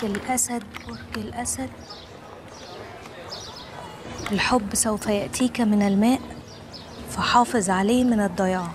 الأسد برج الأسد الحب سوف يأتيك من الماء فحافظ عليه من الضياع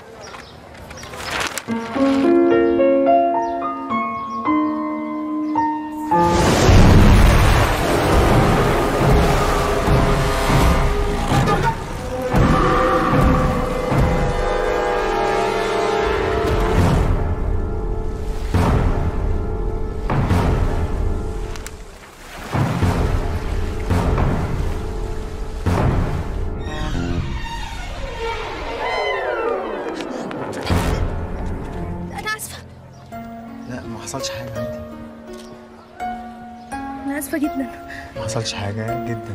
أنا آسفة لا ما حصلش حاجة عادي أنا آسفة جدا ما حصلش حاجة جدا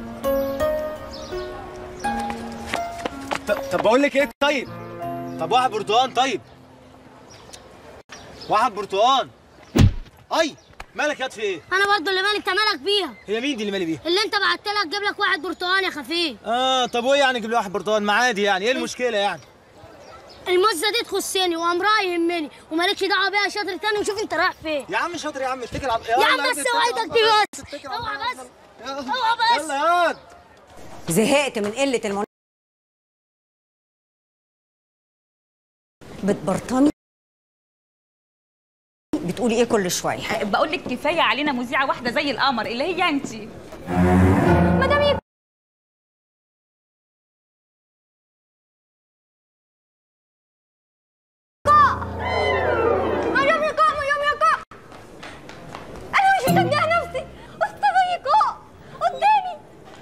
طب بقول لك ايه طيب طب واحد برتقان طيب واحد برتقان اي مالك ياد في ايه انا برضو اللي مالي انت مالك بيها هي مين دي اللي مالي بيها اللي انت بعت لك جيب لك واحد برتقال يا خفيف اه طب وايه يعني اجيب لي واحد برتقان ما عادي يعني ايه المشكله يعني المزه دي تخصني وامرها يهمني ومالكش دعوه بيها شاطر تاني وشوف انت رايح فين يا عم شاطر يا عم اتكل على يا عم بس اوعدك دي بس اوعى بس اوعى بس يلا ياد زهقت من قلة المن... بتبرطمي بتقولي ايه كل شويه بقول لك كفايه علينا مذيعه واحده زي القمر اللي هي انت مريم يا كوع مريم يا كوع انا مش مصدقه نفسي استاذه يا كوع قدامي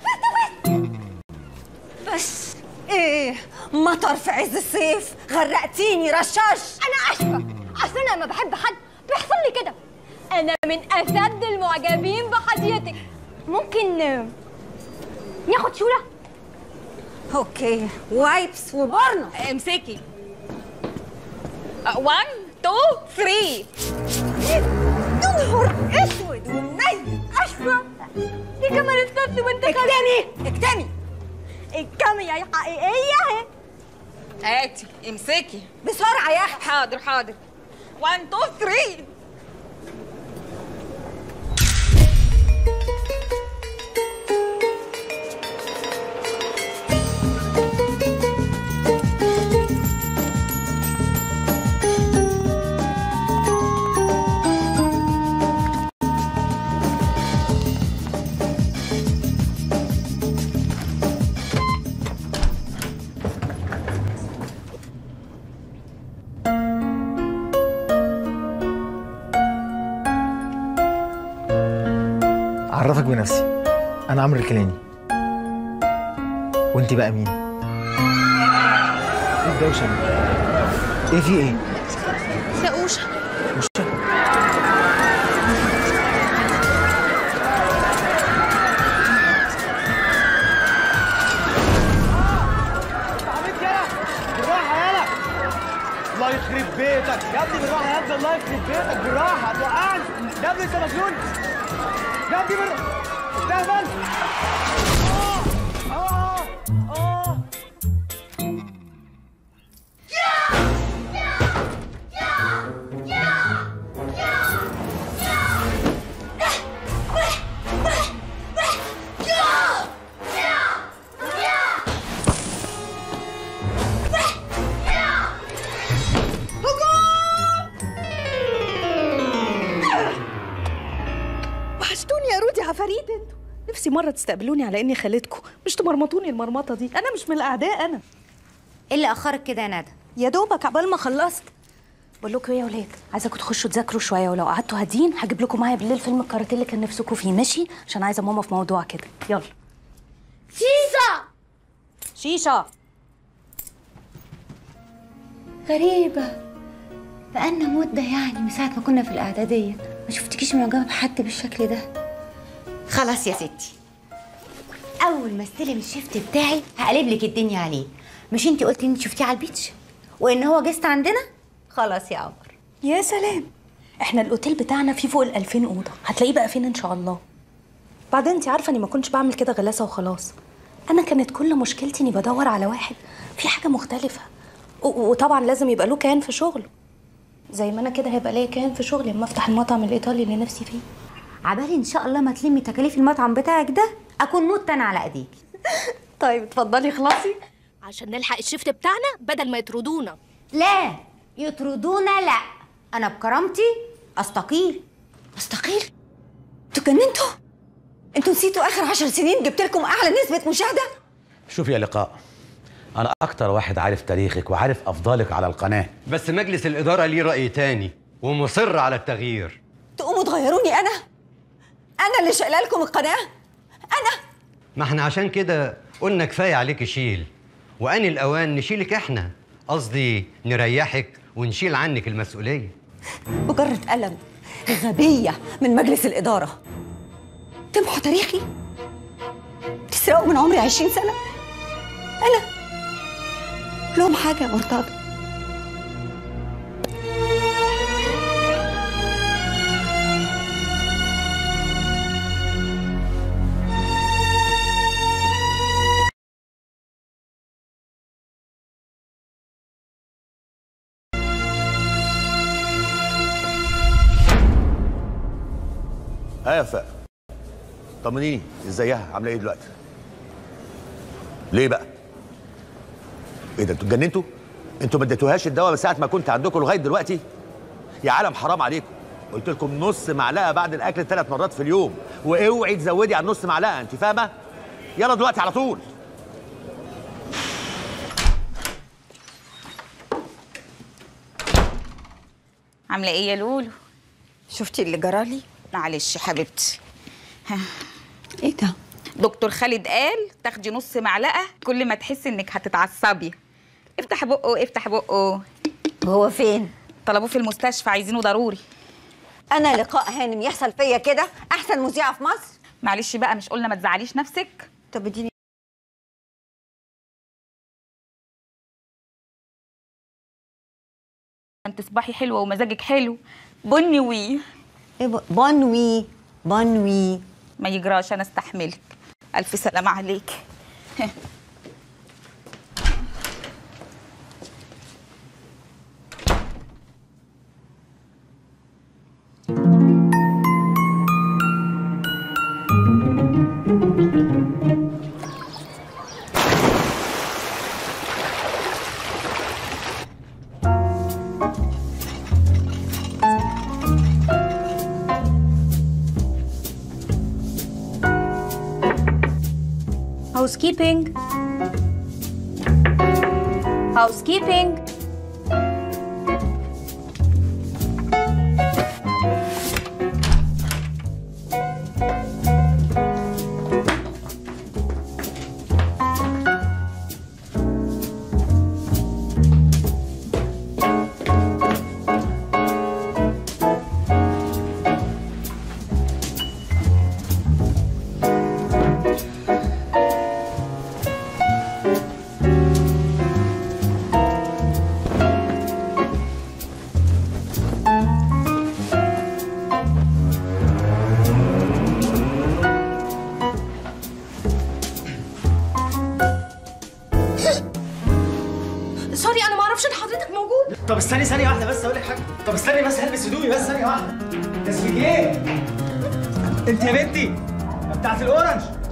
بس ايه مطر في عز الصيف غرقتيني رشاش انا اسفه اصل انا لما بحب حد بيحصل لي كده انا من اشد المعجبين بحديتك ممكن آه، ناخد شوره اوكي وايبس وبرنو امسكي 1 2 3 يا نهار اسود ومنيل اشفى دي كمان استاذ وانت اكتمي اكتمي الكاميرا الحقيقيه اهي هاتي امسكي بسرعه يا اخي حاضر حاضر 1 2 3 أعرفك بنفسي أنا عمرو الكيلاني وأنت بقى مين؟ إيه الدوشة دي؟ إيه في إيه؟ شاقوشة مش عملت يلا بالراحه يلا الله يخرب بيتك يا ابني بالراحه يا ابني الله يخرب بيتك بالراحه هتوقعني يا ابني انت مجنون يا ابني بالراحه استهبل آه، آه، آه. وحشتوني يا رودي عفاريت انتوا نفسي مرة تستقبلوني على اني خالتكم مش تمرمطوني المرمطة دي انا مش من الاعداء انا ايه اللي اخرك كده يا ندى يا دوبك عبال ما خلصت بقول لكم ايه يا ولاد عايزاكم تخشوا تذاكروا شويه ولو قعدتوا هادين هجيب لكم معايا بالليل فيلم الكاراتيه اللي كان نفسكم فيه ماشي عشان عايزه ماما في موضوع كده يلا شيشه شيشه غريبة بقالنا مدة يعني من ساعة ما كنا في الإعدادية ما شفتكيش معجبة بحد بالشكل ده خلاص يا ستي أول ما استلم الشيفت بتاعي هقلب لك الدنيا عليه مش انتي قلتي انت شفتيه على البيتش وإن هو جست عندنا خلاص يا قمر يا سلام احنا الاوتيل بتاعنا فيه فوق ال 2000 اوضه هتلاقيه بقى فين ان شاء الله بعدين انت عارفه اني ما كنتش بعمل كده غلاسه وخلاص انا كانت كل مشكلتي اني بدور على واحد في حاجه مختلفه و- وطبعا لازم يبقى له كيان في شغله زي ما انا كده هيبقى ليا كيان في شغلي اما افتح المطعم الايطالي اللي نفسي فيه عبالي ان شاء الله ما تلمي تكاليف المطعم بتاعك ده اكون مت انا على ايديكي طيب اتفضلي خلاصي عشان نلحق الشفت بتاعنا بدل ما يطردونا لا يطردونا لا انا بكرامتي استقيل استقيل انتوا جننتوا انتوا نسيتوا اخر عشر سنين جبت لكم اعلى نسبه مشاهده شوف يا لقاء انا اكتر واحد عارف تاريخك وعارف افضالك على القناه بس مجلس الإدارة ليه رأي تاني ومصر على التغيير تقوموا تغيروني انا انا اللي شايله لكم القناه انا ما احنا عشان كده قلنا كفاية عليك شيل وآن الأوان نشيلك احنا قصدي نريحك ونشيل عنك المسؤولية مجرد قلم غبيه من مجلس الاداره تمحوا تاريخي تسرقوا من عمري عشرين سنه انا لهم حاجه يا مرتضى ها يا فاء طمنيني ازيها عامله ايه دلوقتي ليه بقى ايه ده انتوا اتجننتوا انتوا ما اديتوهاش الدواء من ساعه ما كنت عندكم لغايه دلوقتي يا عالم حرام عليكم قلت لكم نص معلقه بعد الاكل ثلاث مرات في اليوم واوعي تزودي عن نص معلقه انت فاهمه يلا دلوقتي على طول عامله ايه يا لولو شفتي اللي جرالي معلش يا حبيبتي ها. ايه ده دكتور خالد قال تاخدي نص معلقه كل ما تحسي انك هتتعصبي افتح بقه افتح بقه هو فين طلبوه في المستشفى عايزينه ضروري انا لقاء هانم يحصل فيا كده احسن مذيعه في مصر معلش بقى مش قلنا ما تزعليش نفسك طب اديني انت تصبحي حلوه ومزاجك حلو بني وي ايه ب- بنوي بنوي ما يجراش انا استحملك الف سلامه عليك housekeeping housekeeping سوري انا ما اعرفش ان حضرتك موجود طب استني ثانيه واحده بس اقول لك حاجه طب استني بس هلبس هدومي بس ثانيه واحده اسمك ايه انت يا بنتي بتاعت الاورنج